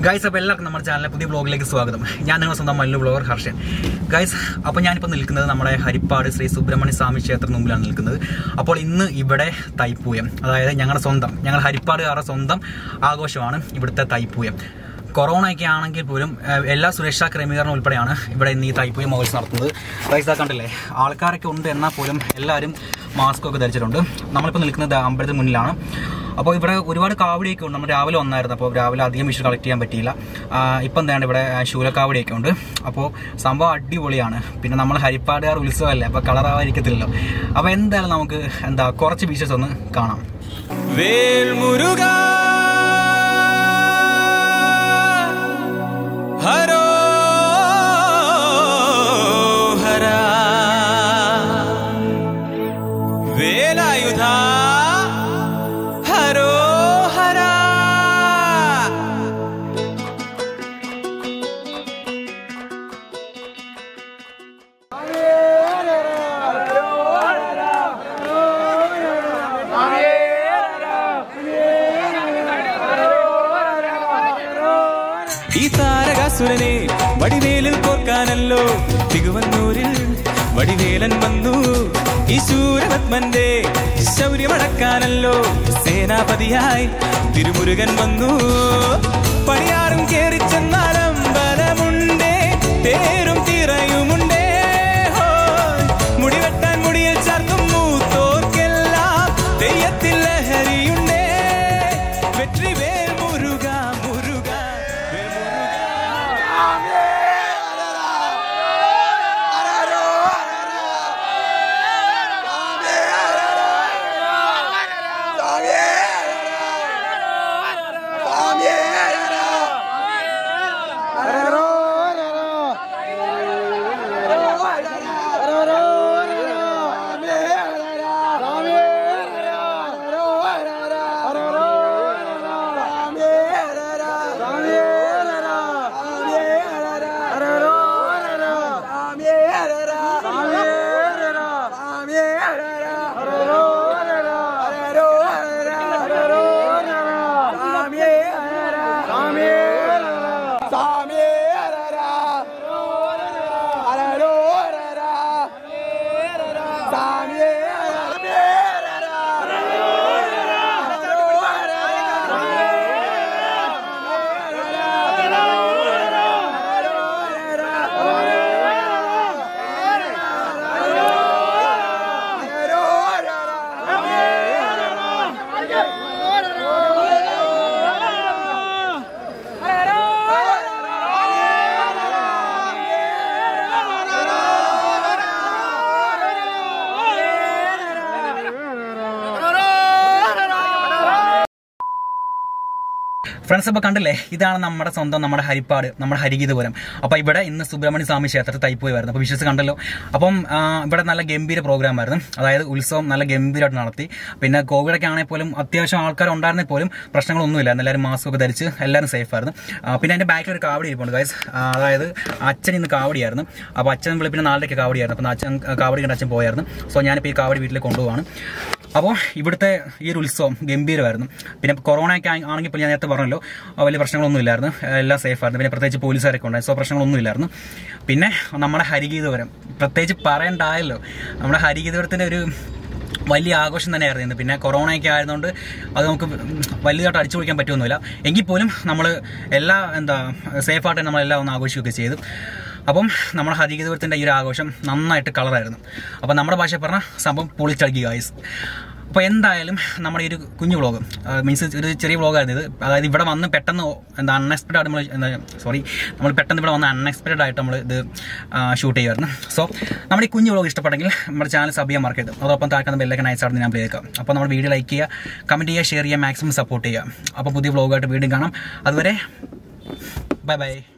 Guys അപ്പോൾ എല്ലാവർക്കും നമ്മുടെ ചാനലിലെ പുതിയ ബ്ലോഗിലേക്ക് സ്വാഗതം ഞാൻ നിങ്ങളുടെ സ്വന്തം മല്ലു ബ്ലോഗർ ഹർഷൻ ഗൈസ് അപ്പോൾ ഞാനിപ്പോൾ നിൽക്കുന്നത് നമ്മുടെ ഹരിപ്പാട് ശ്രീ സുബ്രഹ്മണ്യ സ്വാമി ക്ഷേത്രത്തിന് മുമ്പിലാണ് നിൽക്കുന്നത് അപ്പോൾ ഇന്ന് ഇവിടെ തൈപ്പൂയം അതായത് ഞങ്ങളുടെ സ്വന്തം ഞങ്ങൾ ഹരിപ്പാടുകാരുടെ സ്വന്തം ആഘോഷമാണ് ഇവിടുത്തെ തൈപ്പൂയം കൊറോണ ഒക്കെ ആണെങ്കിൽ പോലും ഏഹ്, എല്ലാ സുരക്ഷാ ക്രമീകരണം ഉൾപ്പെടെയാണ് ഇവിടെ ഇന്ന് ഈ തൈപ്പൂയം മഹോത്സവം നടത്തുന്നത് ഗൈസ് ആ കണ്ടില്ലേ ആൾക്കാരൊക്കെ ഉണ്ട് എന്നാൽ പോലും എല്ലാവരും മാസ്ക് ഒക്കെ ധരിച്ചിട്ടുണ്ട് നമ്മളിപ്പോൾ നിൽക്കുന്നത് അമ്പലത്തിന് മുന്നിലാണ് അപ്പോൾ ഇവിടെ ഒരുപാട് കാവടിയൊക്കെ ഉണ്ട് നമ്മൾ രാവിലെ വന്നായിരുന്നു അപ്പോൾ രാവിലെ അധികം വിഷു കളക്ട് ചെയ്യാൻ പറ്റിയില്ല ആ, ഇപ്പം എന്താണ് ഇവിടെ ശൂലക്കാവടിയൊക്കെ ഉണ്ട് അപ്പോൾ സംഭവം അടിപൊളിയാണ് പിന്നെ നമ്മൾ ഹരിപ്പാടുകാർ ഉത്സവമല്ലേ അപ്പോൾ കളറാവാതിരിക്കത്തില്ലല്ലോ അപ്പോൾ എന്തായാലും നമുക്ക് എന്താ കുറച്ച് ബീച്ചസ് ഒന്ന് കാണാം വേൽ മുരുക ഹരോ ഹര വേലായുധ ഹരോ ഹര ഈ താരകാസുരനെ വടിവേലിൽ കോർക്കാനല്ലോ തിരുവന്നൂരിൽ വടിവേലൻ വന്നു ഈ ശൂരപത്മന്റെ ശൗര്യമടക്കാനല്ലോ സേനാപതിയായി തിരുമുരുകൻ വന്നു പണിയാറും കേറി ചെന്നാലും ബലമുണ്ടേ തേരും തിറയുമുണ്ടേ ഹോയ്. മുടിവെട്ടാൻ മുടിയിൽ ചാർത്തും മൂത്തോർക്കെല്ലാം തെയ്യത്തിൽ ലഹരിയുണ്ടേ വെற்றி വേൽ മുരുക മുരുക വേൽ മുരുക ഫ്രണ്ട്സ് അപ്പോൾ കണ്ടില്ലേ ഇതാണ് നമ്മുടെ സ്വന്തം നമ്മുടെ ഹരിപ്പാട് നമ്മുടെ ഹരിഗീതപുരം അപ്പോൾ ഇവിടെ ഇന്ന് സുബ്രഹ്മണ്യ സ്വാമി ക്ഷേത്രത്തിൽ തൈപ്പോയി വരുന്നത് അപ്പോൾ വിശ്വസ് കണ്ടല്ലോ അപ്പം ആ, ഇവിടെ നല്ല ഗംഭീര പ്രോഗ്രാം ആയിരുന്നു അതായത് ഉത്സവം നല്ല ഗംഭീരമായിട്ട് നടത്തി പിന്നെ കോവിഡൊക്കെ ആണെങ്കിൽ പോലും അത്യാവശ്യം ആൾക്കാർ ഉണ്ടായിരുന്നെങ്കിൽ പോലും പ്രശ്നങ്ങളൊന്നുമില്ലായിരുന്നു എല്ലാവരും മാസ്ക് ഒക്കെ ധരിച്ച് എല്ലാവരും സേഫ് ആയിരുന്നു ആ, പിന്നെ അതിന്റെ ബാക്കിൽ ഒരു കാവടി ഇരിപ്പുണ്ട് ഗൈസ് അതായത് അച്ഛൻ ഇന്ന് കാവടിയായിരുന്നു അപ്പോൾ അച്ഛൻ വെളുപ്പിന് നാലിലേക്ക് കാവടിയായിരുന്നു അപ്പോൾ അച്ഛൻ കാവടി കണ്ട് അച്ഛൻ പോയായിരുന്നു സോ ഞാനിപ്പോൾ ഈ കാവടി വീട്ടിൽ കൊണ്ടുപോവാണ് അപ്പോൾ ഇവിടുത്തെ ഈ ഒരു ഉത്സവം ഗംഭീരമായിരുന്നു പിന്നെ കൊറോണ ഒക്കെ ആയി- ആണെങ്കിൽ ഇപ്പോൾ ഞാൻ നേരത്തെ പറഞ്ഞല്ലോ ആ, വലിയ പ്രശ്നങ്ങളൊന്നും ഇല്ലായിരുന്നു എല്ലാം സേഫ് ആയിരുന്നു പിന്നെ പ്രത്യേകിച്ച് പോലീസുകാരൊക്കെ ഉണ്ടായിരുന്നു സോ പ്രശ്നങ്ങളൊന്നും ഇല്ലായിരുന്നു പിന്നെ നമ്മുടെ ഹരിഗീതപുരം പ്രത്യേകിച്ച് പറയണ്ടായല്ലോ നമ്മുടെ ഹരിഗീതപുരത്തിൻ്റെ ഒരു വലിയ ആഘോഷം തന്നെയായിരുന്നു ഇന്ന് പിന്നെ കൊറോണ ഒക്കെ ആയതുകൊണ്ട് അത് നമുക്ക് വലുതായിട്ട് അടിച്ചു പൊളിക്കാൻ പറ്റുമൊന്നുമില്ല എങ്കിൽ പോലും നമ്മൾ എല്ലാ എന്താ സേഫായിട്ട് നമ്മളെല്ലാം ഒന്ന് ആഘോഷിക്കുകയൊക്കെ ചെയ്തു അപ്പം നമ്മുടെ ഹരിഗീതപുരത്തിൻ്റെ ഈ ഒരു ആഘോഷം നന്നായിട്ട് കളറായിരുന്നു അപ്പം നമ്മുടെ ഭാഷ പറഞ്ഞ സംഭവം പൊളിച്ചടുക്കി ഗായ്സ് അപ്പോൾ എന്തായാലും നമ്മുടെ ഈ ഒരു കുഞ്ഞു വ്ളോഗ് മീൻസ് ഒരു ചെറിയ വ്ളോഗായിരുന്നു ഇത് അതായത് ഇവിടെ വന്ന് പെട്ടെന്ന് എന്താ അൺഎക്സ്പെക്റ്റഡ് ആയിട്ട് നമ്മൾ എന്താ സോറി നമ്മൾ പെട്ടെന്ന് ഇവിടെ വന്ന് അൺഎക്സ്പെക്റ്റഡ് ആയിട്ട് നമ്മൾ ഇത് ഷൂട്ട് ചെയ്യുമായിരുന്നു സോ നമ്മുടെ ഈ കുഞ്ഞു വ്ളോഗ് ഇഷ്ടപ്പെട്ടെങ്കിൽ നമ്മുടെ ചാനൽ സബ് ചെയ്യാൻ മറക്കരുത് അതോടൊപ്പം താഴ്ക്കുന്ന ബെല്ലൊക്കെ നൈസ് ആയിട്ട് ഞാൻ പ്ലേ അപ്പോൾ നമ്മുടെ വീഡിയോ ലൈക്ക് ചെയ്യുക കമൻറ്റ് ചെയ്യുക ഷെയർ ചെയ്യുക മാക്സിമം സപ്പോർട്ട് ചെയ്യുക അപ്പോൾ പുതിയ വ്ളോഗായിട്ട് വീണ്ടും കാണാം അതുവരെ ബൈ ബൈ